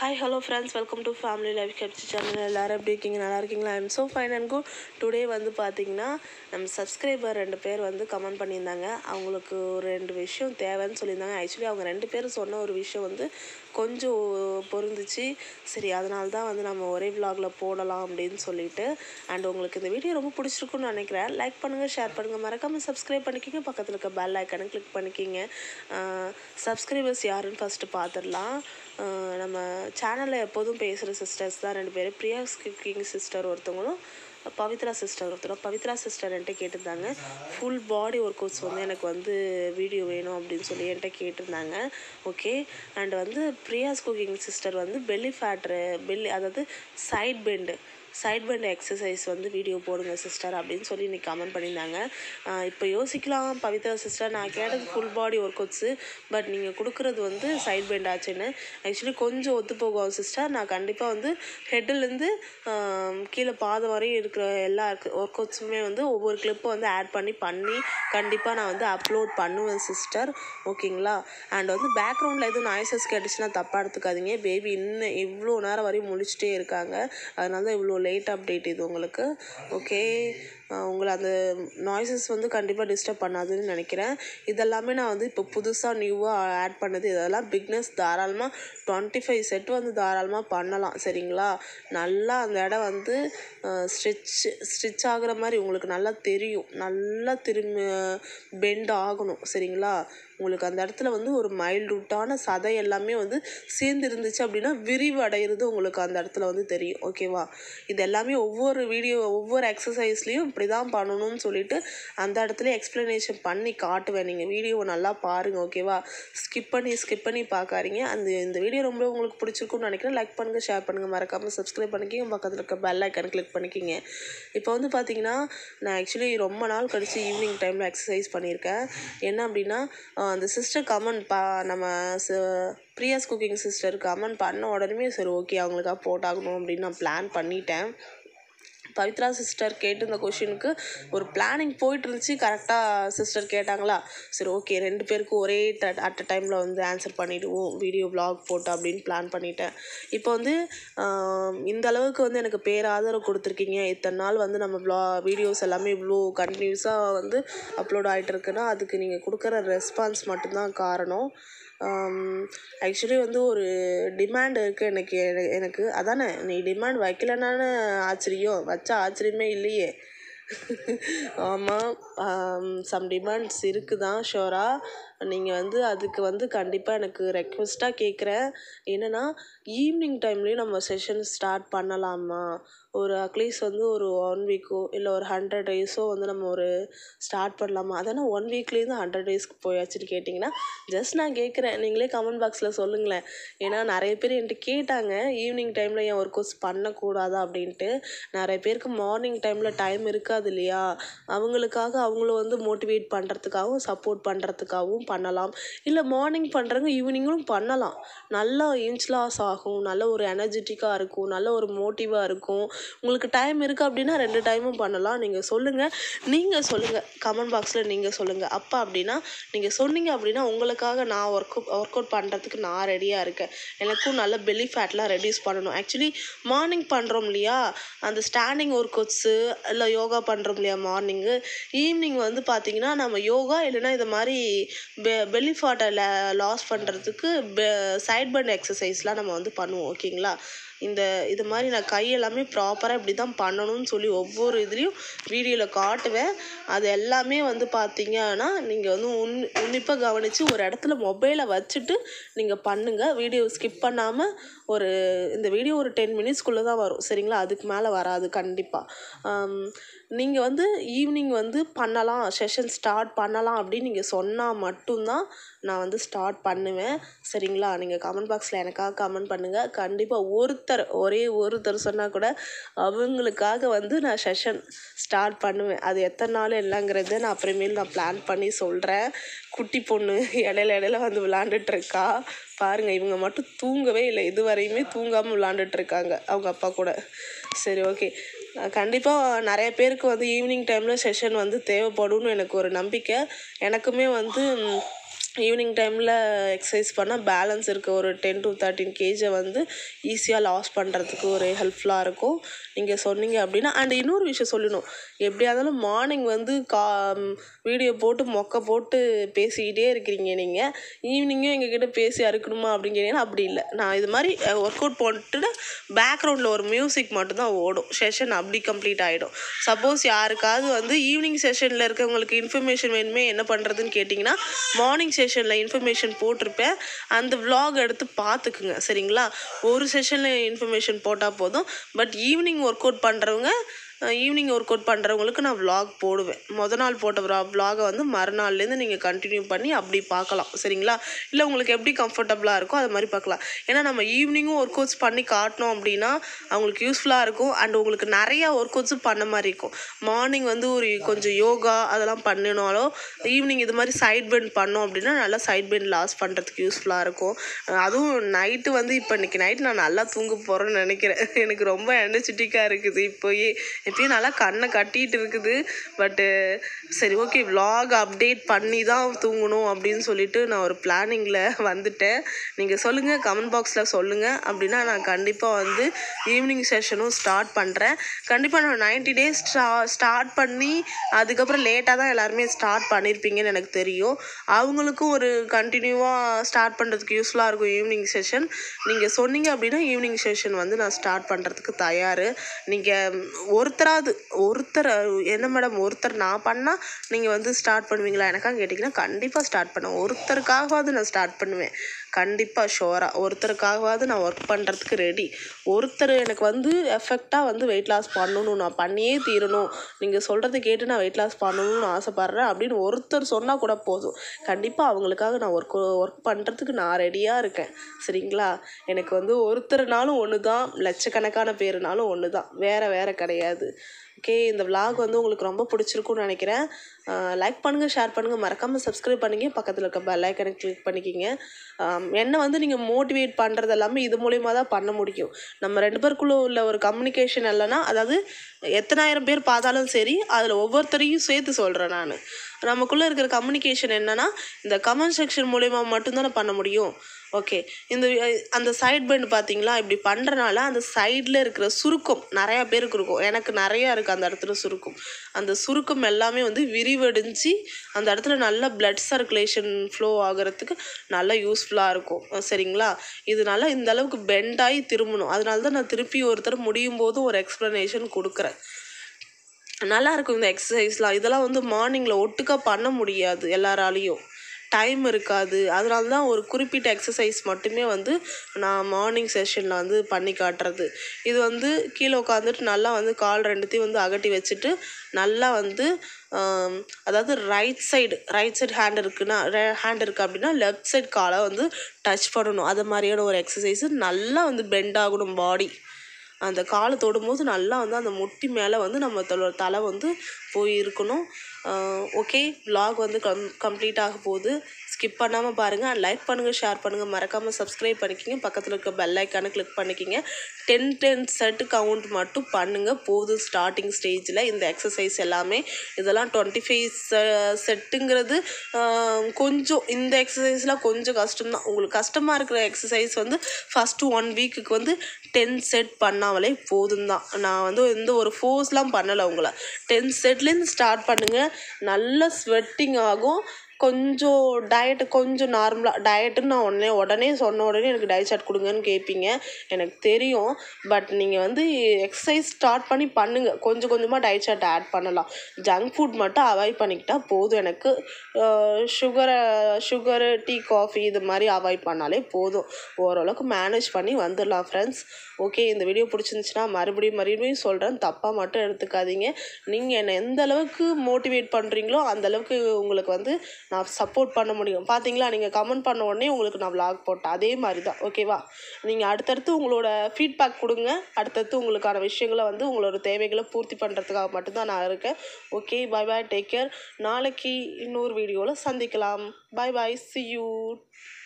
hi hello friends welcome to family life கேப்சி channel எல்லோரும் எப்படி இருக்கீங்க நல்லா இருக்கீங்களா I'm so fine and good today வந்து பார்த்தீங்கன்னா நம்ம சப்ஸ்கிரைபர் ரெண்டு பேர் வந்து கமெண்ட் பண்ணியிருந்தாங்க அவங்களுக்கு ஒரு ரெண்டு விஷயம் தேவைன்னு சொல்லியிருந்தாங்க ஆக்சுவலி அவங்க ரெண்டு பேரும் சொன்ன ஒரு விஷயம் வந்து கொஞ்சம் பொருந்துச்சு சரி அதனால தான் வந்து நம்ம ஒரே vlogல போடலாம் அப்படின்னு சொல்லிட்டு அண்ட் உங்களுக்கு இந்த வீடியோ ரொம்ப பிடிச்சிருக்குன்னு நினைக்கிறேன் லைக் பண்ணுங்கள் ஷேர் பண்ணுங்கள் மறக்காமல் சப்ஸ்கிரைப் பண்ணிக்கிங்க பக்கத்தில் இருக்க பெல் ஐக்கனை கிளிக் பண்ணிக்கிங்க சப்ஸ்கிரைபர்ஸ் யாருன்னு ஃபஸ்ட்டு பார்த்துடலாம் ஆஹ் நம்ம சேனலில் எப்போதும் பேசுகிற சிஸ்டர்ஸ் தான் ரெண்டு பேர் பிரியா குக்கிங் சிஸ்டர் ஒருத்தவங்களும் பவித்ரா சிஸ்டர் ஒருத்தரும் பவித்ரா சிஸ்டர் என்கிட்ட கேட்டிருந்தாங்க ஃபுல் பாடி ஒர்க் அவுட்ஸ் வந்து எனக்கு வந்து வீடியோ வேணும் அப்படின்னு சொல்லி என்கிட்ட கேட்டிருந்தாங்க ஓகே அண்ட் வந்து பிரியாஸ் குக்கிங் சிஸ்டர் வந்து பெல்லி ஃபேட்ரு பெல்லி அதாவது side bend side bend exercise வந்து வீடியோ போடுங்க சிஸ்டர் அப்படின்னு சொல்லி இன்னைக்கு கமெண்ட் பண்ணியிருந்தாங்க ஆஹ் இப்போ யோசிக்கலாம் பவித்ரா சிஸ்டர் நான் கேட்டது full body workouts but நீங்கள் கொடுக்குறது வந்து சைட் பெண்ட் ஆச்சுன்னு ஆக்சுவலி கொஞ்சம் ஒத்து போகும் சிஸ்டர் நான் கண்டிப்பாக வந்து ஹெட்டிலேருந்து கீழே பாதம் வரையும் இருக்கிற எல்லா ஒர்க் அவுட்ஸுமே வந்து ஒவ்வொரு கிளிப்பும் வந்து ஆட் பண்ணி பண்ணி கண்டிப்பாக நான் வந்து அப்லோட் பண்ணுவேன் சிஸ்டர் ஓகேங்களா அண்ட் வந்து பேக்ரவுண்டில் எதுவும் நாய்ஸஸ் கேட்டுச்சுன்னா தப்பாக எடுத்துக்காதீங்க பேபி இன்னும் இவ்வளோ நேரம் வரையும் முழிச்சிட்டே இருக்காங்க அதனால தான் இவ்வளோ லேட் அப்டேட் இது உங்களுக்கு ஓகே உங்களை அந்த நாய்ஸஸ் வந்து கண்டிப்பாக டிஸ்டர்ப் பண்ணாதுன்னு நினைக்கிறேன் இதெல்லாமே நான் வந்து இப்போ புதுசாக நியூவாக ஆட் பண்ணது இதெல்லாம் பிக்னஸ் தாராளமாக டுவெண்ட்டி ஃபைவ் செட் வந்து தாராளமாக பண்ணலாம் சரிங்களா நல்லா அந்த இடம் வந்து ஸ்ட்ரிச் ஸ்ட்ரிச் ஆகுற மாதிரி உங்களுக்கு நல்லா தெரியும் நல்லா திரும்பி பெண்ட் ஆகணும் சரிங்களா உங்களுக்கு அந்த இடத்துல வந்து ஒரு மைல்டூட்டான சதை எல்லாமே வந்து சேர்ந்து இருந்துச்சு அப்படின்னா விரிவடைகிறது உங்களுக்கு அந்த இடத்துல வந்து தெரியும் ஓகேவா இது எல்லாமே ஒவ்வொரு வீடியோ ஒவ்வொரு எக்ஸசைஸ்லேயும் இப்படி தான் பண்ணணும்னு சொல்லிட்டு அந்த இடத்துல எக்ஸ்ப்ளனேஷன் பண்ணி காட்டுவேன் நீங்கள் வீடியோவை நல்லா பாருங்கள் ஓகேவா ஸ்கிப் பண்ணி ஸ்கிப் பண்ணி பார்க்காதீங்க அந்த இந்த வீடியோ ரொம்ப உங்களுக்கு பிடிச்சிருக்கும்னு நினைக்கிறேன் லைக் பண்ணுங்கள் ஷேர் பண்ணுங்கள் மறக்காமல் சப்ஸ்கிரைப் பண்ணிக்கிங்க பக்கத்தில் இருக்க பெல் ஐக்கன் கிளிக் பண்ணிக்கிங்க இப்போ வந்து பார்த்தீங்கன்னா நான் ஆக்சுவலி ரொம்ப நாள் கழிச்சு ஈவினிங் டைமில் எக்ஸசைஸ் பண்ணியிருக்கேன் என்ன அப்படின்னா ஆஹ் அந்த சிஸ்டர் கமெண்ட் பா நம்ம ச- பிரியாஸ் குக்கிங் சிஸ்டர் கமெண்ட் பண்ண உடனே சரி ஓகே அவங்களுக்காக போட்டாகணும் அப்படின்னு நான் பிளான் பண்ணிட்டேன் பவித்ரா சிஸ்டர் கேட்டு இந்த கொஷினுக்கு ஒரு பிளானிங் போயிட்டு இருந்துச்சு கரெக்டாக சிஸ்டர் கேட்டாங்களா சரி ஓகே ரெண்டு பேருக்கும் ஒரே அட் அ டைமில் வந்து ஆன்சர் பண்ணிவிடுவோம் வீடியோ vlog போட்டு அப்படின்னு பிளான் பண்ணிட்டேன் இப்போ வந்து ஆம், இந்த அளவுக்கு வந்து எனக்கு பேராதரவு கொடுத்துருக்கீங்க இத்தனை நாள் வந்து நம்ம vlog வீடியோஸ் எல்லாமே இவ்வளோ கண்டினியூஸாக வந்து அப்லோட் ஆகிட்டு இருக்குன்னா அதுக்கு நீங்கள் கொடுக்குற ரெஸ்பான்ஸ் மட்டும்தான் காரணம் ஆக்சுவலி வந்து ஒரு டிமாண்ட் இருக்குது எனக்கு என- எனக்கு அதானே நீ டிமாண்ட் வைக்கலனானு ஆச்சரியம் வச்சா ஆச்சரியமே இல்லையே ஆமாம் சம் டிமாண்ட்ஸ் இருக்குது தான் ஷோராக நீங்கள் வந்து அதுக்கு வந்து கண்டிப்பாக எனக்கு ரெக்வெஸ்ட்டாக கேட்குறேன் என்னென்னா ஈவினிங் டைம்லேயும் நம்ம செஷன் ஸ்டார்ட் பண்ணலாமா ஒரு அட்லீஸ்ட் வந்து ஒரு ஒன் வீக்கோ இல்லை ஒரு ஹண்ட்ரட் டேஸோ வந்து நம்ம ஒரு ஸ்டார்ட் பண்ணலாமா அதானே ஒன் வீக்லேருந்து ஹண்ட்ரட் டேஸ்க்கு போயாச்சுன்னு கேட்டிங்கன்னா ஜஸ்ட் நான் கேட்குறேன் நீங்களே கமெண்ட் பாக்ஸில் சொல்லுங்களேன் ஏன்னா நிறைய பேர் என்கிட்ட கேட்டாங்க ஈவினிங் டைமில் ஏன் ஒரு கோர்ஸ் பண்ணக்கூடாதா அப்படின்ட்டு நிறைய பேருக்கு மார்னிங் டைமில் டைம் இருக்காது இல்லையா அவங்களுக்காக அவங்கள வந்து மோட்டிவேட் பண்ணுறதுக்காகவும் சப்போர்ட் பண்ணுறதுக்காகவும் பண்ணலாம் இல்லை மார்னிங் பண்ணுறவங்க ஈவினிங்கும் பண்ணலாம் நல்லா இன்ச் லாஸ் ஆகும் நல்ல ஒரு எனர்ஜெட்டிக்காக இருக்கும் நல்ல ஒரு மோட்டிவாக இருக்கும் உங்களுக்கு டைம் இருக்குது அப்படின்னா ரெண்டு டைமும் பண்ணலாம் நீங்கள் சொல்லுங்கள் நீங்கள் சொல்லுங்கள் கமெண்ட் பாக்ஸில் நீங்கள் சொல்லுங்கள் அப்போ அப்படின்னா நீங்கள் சொன்னீங்க அப்படின்னா உங்களுக்காக நான் ஒர்க் ஒர்க் அவுட் பண்ணுறதுக்கு நான் ரெடியாக இருக்கேன் எனக்கும் நல்ல பெல்லி ஃபேட்லாம் ரெடியூஸ் பண்ணணும் ஆக்சுவலி மார்னிங் பண்ணுறோம் இல்லையா அந்த ஸ்டாண்டிங் ஒர்க் அவுட்ஸு இல்லை யோகா பண்ணுறோம் இல்லையா மார்னிங்கு ஈவினிங் வந்து பார்த்தீங்கன்னா நம்ம யோகா இல்லைன்னா இது மாதிரி பெ பெல்லி ஃபேட்டை லாஸ் பண்ணுறதுக்கு பெ சைட் பண்ட் எக்ஸசைஸ்லாம் நம்ம வந்து பண்ணுவோம் ஓகேங்களா இந்த இது மாதிரி நான் கை எல்லாமே ப்ராப்பராக இப்படி தான் பண்ணணும்னு சொல்லி ஒவ்வொரு இதுலேயும் வீடியோவில் காட்டுவேன் அது எல்லாமே வந்து பார்த்தீங்கன்னா நீங்கள் வந்து உன் உன்னிப்பாக கவனித்து ஒரு இடத்துல மொபைலை வச்சுட்டு நீங்கள் பண்ணுங்கள் வீடியோ ஸ்கிப் பண்ணாமல் ஒரு இந்த வீடியோ ஒரு டென் மினிட்ஸ்க்குள்ளே தான் வரும் சரிங்களா அதுக்கு மேலே வராது கண்டிப்பாக நீங்கள் வந்து ஈவினிங் வந்து பண்ணலாம் செஷன் ஸ்டார்ட் பண்ணலாம் அப்படின்னு நீங்கள் சொன்னால் மட்டும்தான் நான் வந்து ஸ்டார்ட் பண்ணுவேன் சரிங்களா நீங்கள் கமெண்ட் பாக்ஸில் எனக்காக கமெண்ட் பண்ணுங்கள் கண்டிப்பாக ஒருத்தர் ஒரே ஒருத்தர் சொன்னால் கூட அவங்களுக்காக வந்து நான் செஷன் ஸ்டார்ட் பண்ணுவேன் அது எத்தனை நாள் இல்லைங்கிறத நான் அப்புறமேல் நான் பிளான் பண்ணி சொல்கிறேன் குட்டி பொண்ணு இடையில இடையில வந்து விளாண்டுட்டு இருக்கா பாருங்கள் இவங்க மட்டும் தூங்கவே இல்லை இது வரையுமே தூங்காமல் விளாண்டுட்டு இருக்காங்க அவங்க அப்பா கூட சரி ஓகே கண்டிப்பாக நிறைய பேருக்கு வந்து ஈவினிங் டைமில் செஷன் வந்து தேவைப்படும்னு எனக்கு ஒரு நம்பிக்கை எனக்குமே வந்து ம், ஈவினிங் டைமில் எக்ஸசைஸ் பண்ணால் பேலன்ஸ் இருக்க ஒரு டென் டு தேர்ட்டின் கேஜை வந்து ஈஸியாக லாஸ் பண்ணுறதுக்கு ஒரு ஹெல்ப்ஃபுல்லாக இருக்கும் நீங்கள் சொன்னீங்க அப்படின்னா அண்ட் இன்னொரு விஷயம் சொல்லணும் எப்படியா இருந்தாலும் மார்னிங் வந்து கா வீடியோ போட்டு மொக்க போட்டு பேசிக்கிட்டே இருக்கிறீங்க நீங்கள் ஈவினிங்கும் எங்ககிட்ட பேசி அறுக்கணுமா அப்படிங்கிறீங்கன்னா அப்படி இல்லை நான் இது மாதிரி ஒர்க் அவுட் போட்டுட்டு பேக்ரவுண்டில் ஒரு மியூசிக் மட்டும்தான் ஓடும் செஷன் அப்படி கம்ப்ளீட் ஆகிடும் சப்போஸ் யாருக்காவது வந்து ஈவினிங் செஷனில் இருக்கவங்களுக்கு இன்ஃபர்மேஷன் வேணுமே என்ன பண்ணுறதுன்னு கேட்டிங்கன்னா மார்னிங் செஷனில் இன்ஃபர்மேஷன் போட்டிருப்பேன் அந்த vlog எடுத்து பார்த்துக்குங்க சரிங்களா ஒரு செஷனில் இன்ஃபர்மேஷன் போட்டால் போதும் பட் ஈவினிங் ஒர்க் அவுட் பண்ணுறவங்க ஈவினிங் ஒர்க் அவுட் பண்ணுறவங்களுக்கு நான் vlog போடுவேன் முத நாள் போட்ட vlog-அ வந்து மறுநாள்லேருந்து நீங்கள் கண்டினியூ பண்ணி அப்படி பார்க்கலாம் சரிங்களா இல்லை உங்களுக்கு எப்படி கம்ஃபர்டபுளாக இருக்கோ அது மாதிரி பார்க்கலாம் ஏன்னா நம்ம ஈவினிங்கும் ஒர்க் அவுட்ஸ் பண்ணி காட்டினோம் அப்படின்னா அவங்களுக்கு யூஸ்ஃபுல்லாக இருக்கும் அண்ட் உங்களுக்கு நிறையா ஒர்க் அவுட்ஸும் பண்ண மாதிரி இருக்கும் மார்னிங் வந்து ஒரு கொஞ்சம் யோகா அதெல்லாம் பண்ணினாலும் ஈவினிங் இது மாதிரி சைட் பெண்ட் பண்ணோம் அப்படின்னா நல்லா சைட் பெண்ட் லாஸ் பண்ணுறதுக்கு யூஸ்ஃபுல்லாக இருக்கும் அஹ் அதுவும் நைட்டு வந்து இப்போ இன்னைக்கு நைட் நான் நல்லா தூங்க போகிறேன்னு நினைக்கிறேன் எனக்கு ரொம்ப எனர்ஜெட்டிக்காக இருக்குது இப்போயே இப்பயும் நல்லா கண்ணை கட்டிட்டு இருக்குது பட்டு சரி ஓகே vlog அப்டேட் பண்ணி தான் தூங்கணும் அப்படின்னு சொல்லிட்டு நான் ஒரு பிளானிங்கில் வந்துட்டேன் நீங்கள் சொல்லுங்கள் கமெண்ட் பாக்ஸில் சொல்லுங்கள் அப்படின்னா நான் கண்டிப்பாக வந்து ஈவினிங் செஷனும் ஸ்டார்ட் பண்ணுறேன் கண்டிப்பாக நான் நைன்டி டேஸ் ஸ்டா ஸ்டார்ட் பண்ணி அதுக்கப்புறம் லேட்டாக தான் எல்லாருமே ஸ்டார்ட் பண்ணியிருப்பீங்கன்னு எனக்கு தெரியும் அவங்களுக்கும் ஒரு கண்டினியூவாக ஸ்டார்ட் பண்ணுறதுக்கு யூஸ்ஃபுல்லாக இருக்கும் ஈவினிங் செஷன் நீங்கள் சொன்னீங்க அப்படின்னா ஈவினிங் செஷன் வந்து நான் ஸ்டார்ட் பண்ணுறதுக்கு தயார் நீங்கள் ஒருத்தராவது ஒருத்தர் என்ன மேடம் ஒருத்தர் நான் பண்ணால் நீங்கள் வந்து ஸ்டார்ட் பண்ணுவீங்களா எனக்காக கேட்டிங்கன்னா கண்டிப்பாக ஸ்டார்ட் பண்ணுவேன் ஒருத்தருக்காகவாவது நான் ஸ்டார்ட் பண்ணுவேன் கண்டிப்பாக ஷோராக ஒருத்தருக்காகவாவது நான் ஒர்க் பண்ணுறதுக்கு ரெடி ஒருத்தர் எனக்கு வந்து எஃபெக்டாக வந்து வெயிட் லாஸ் பண்ணணும் நான் பண்ணியே தீரணும் நீங்கள் சொல்கிறத கேட்டு நான் வெயிட் லாஸ் பண்ணணும்னு ஆசைப்பட்றேன் அப்படின்னு ஒருத்தர் சொன்னால் கூட போதும் கண்டிப்பாக அவங்களுக்காக நான் ஒர்க் ஒர்க் பண்ணுறதுக்கு நான் ரெடியாக இருக்கேன் சரிங்களா எனக்கு வந்து ஒருத்தர்னாலும் ஒன்று தான் லட்சக்கணக்கான பேருனாலும் ஒன்று தான் வேறு வேறு கிடையாது ஓகே இந்த vlog வந்து உங்களுக்கு ரொம்ப பிடிச்சிருக்கும்னு நினைக்கிறேன் லைக் பண்ணுங்கள் ஷேர் பண்ணுங்கள் மறக்காமல் சப்ஸ்கிரைப் பண்ணிங்க பக்கத்தில் இருக்க பெல் ஐக்கனை கிளிக் பண்ணிக்கிங்க ஆம், என்னை வந்து நீங்கள் மோட்டிவேட் பண்ணுறது எல்லாமே இது மூலிமா தான் பண்ண முடியும் நம்ம ரெண்டு பேருக்குள்ளே உள்ள ஒரு கம்யூனிகேஷன் இல்லைன்னா அதாவது எத்தனாயிரம் பேர் பார்த்தாலும் சரி அதில் ஒவ்வொருத்தரையும் சேர்த்து சொல்கிறேன் நான் நமக்குள்ளே இருக்கிற கம்யூனிகேஷன் என்னன்னா இந்த கமெண்ட் செக்ஷன் மூலிமா மட்டும்தானே பண்ண முடியும் ஓகே இந்த அஹ், அந்த சைட் பெண்ட் பார்த்தீங்களா இப்படி பண்ணுறனால அந்த சைடில் இருக்கிற சுருக்கம் நிறையா பேருக்கு இருக்கும் எனக்கு நிறையா இருக்குது அந்த இடத்துல சுருக்கம் அந்த சுருக்கம் எல்லாமே வந்து விரிவடைஞ்சு அந்த இடத்துல நல்ல பிளட் சர்க்குலேஷன் ஃப்ளோ ஆகிறதுக்கு நல்லா யூஸ்ஃபுல்லாக இருக்கும் அஹ் சரிங்களா இதனால இந்த அளவுக்கு பெண்ட் ஆகி திரும்பணும் அதனால தான் நான் திருப்பி ஒருத்தர் முடியும் போதும் ஒரு எக்ஸ்ப்ளனேஷன் கொடுக்குறேன் நல்லா இருக்கும் இந்த எக்ஸசைஸ்லாம் இதெல்லாம் வந்து மார்னிங்கில் ஒட்டுக்கா பண்ண முடியாது எல்லாராலையும் டைம் இருக்காது அதனால தான் ஒரு குறிப்பிட்ட எக்ஸசைஸ் மட்டுமே வந்து நான் மார்னிங் செஷனில் வந்து பண்ணி காட்டுறது இது வந்து கீழே உட்காந்துட்டு நல்லா வந்து கால் ரெண்டுத்தையும் வந்து அகட்டி வச்சுட்டு நல்லா வந்து ஆம், அதாவது right side right side hand இருக்குன்னா ஹேண்ட் இருக்குது அப்படின்னா லெஃப்ட் சைடு காலை வந்து டச் பண்ணணும் அது மாதிரியான ஒரு எக்ஸசைஸு நல்லா வந்து பெண்ட் ஆகணும் பாடி அந்த காலை தொடும்போது நல்லா வந்து அந்த முட்டி மேலே வந்து நம்ம தல- தலை வந்து போய் இருக்கணும் ஓகே vlog வந்து கம் கம்ப்ளீட் ஆக போகுது ஸ்கிப் பண்ணாமல் பாருங்கள் லைக் பண்ணுங்கள் ஷேர் பண்ணுங்கள் மறக்காமல் சப்ஸ்கிரைப் பண்ணிக்கிங்க பக்கத்தில் இருக்க பெல் ஐக்கானை கிளிக் பண்ணிக்கிங்க டென் டென் செட் கவுண்ட் மட்டும் பண்ணுங்கள் போதும் ஸ்டார்டிங் ஸ்டேஜில் இந்த எக்ஸசைஸ் எல்லாமே இதெல்லாம் டுவெண்ட்டி ஃபைவ் செட்டுங்கிறது கொஞ்சம் இந்த எக்ஸசைஸ்லாம் கொஞ்சம் கஷ்டம்தான் உங்களுக்கு கஷ்டமாக இருக்கிற எக்ஸசைஸ் வந்து ஃபஸ்ட்டு ஒன் வீக்குக்கு வந்து டென் செட் பண்ணாமலே போதும் தான் நான் வந்து எந்த ஒரு ஃபோர்ஸ்லாம் பண்ணலை உங்களை டென் செட்லேருந்து ஸ்டார்ட் பண்ணுங்கள் நல்ல ஸ்வெட்டிங் ஆகும் கொஞ்சம் டயட்டு கொஞ்சம் நார்மலாக டயட்டுன்னு நான் உடனே உடனே சொன்ன உடனே எனக்கு டயட் சார்ட் கொடுங்கன்னு கேட்பீங்க எனக்கு தெரியும் பட் நீங்கள் வந்து எக்ஸசைஸ் ஸ்டார்ட் பண்ணி பண்ணுங்கள் கொஞ்சம் கொஞ்சமாக டயட் சார்ட் ஆட் பண்ணலாம் ஜங்க் ஃபுட் மட்டும் அவாய்ட் பண்ணிக்கிட்டா போதும் எனக்கு சுகரை சுகரு டீ காஃபி இது மாதிரி அவாய்ட் பண்ணாலே போதும் ஓரளவுக்கு மேனேஜ் பண்ணி வந்துடலாம் ஃப்ரெண்ட்ஸ் ஓகே இந்த வீடியோ பிடிச்சிருந்துச்சுன்னா மறுபடியும் மறுபடியும் சொல்கிறேன் தப்பாக மட்டும் எடுத்துக்காதீங்க நீங்கள் என்னை எந்த அளவுக்கு மோட்டிவேட் பண்ணுறீங்களோ அந்த அளவுக்கு உங்களுக்கு வந்து நான் சப்போர்ட் பண்ண முடியும் பார்த்தீங்களா நீங்கள் கமெண்ட் பண்ண உடனே உங்களுக்கு நான் vlog போட்டேன் அதே மாதிரி தான் ஓகேவா நீங்கள் அடுத்தடுத்து உங்களோட ஃபீட்பேக் கொடுங்க அடுத்தடுத்து உங்களுக்கான விஷயங்களை வந்து உங்களோட தேவைகளை பூர்த்தி பண்ணுறதுக்காக மட்டும்தான் நான் இருக்கேன் okay bye bye take care நாளைக்கு இன்னொரு வீடியோவில் சந்திக்கலாம் பை பாய் see you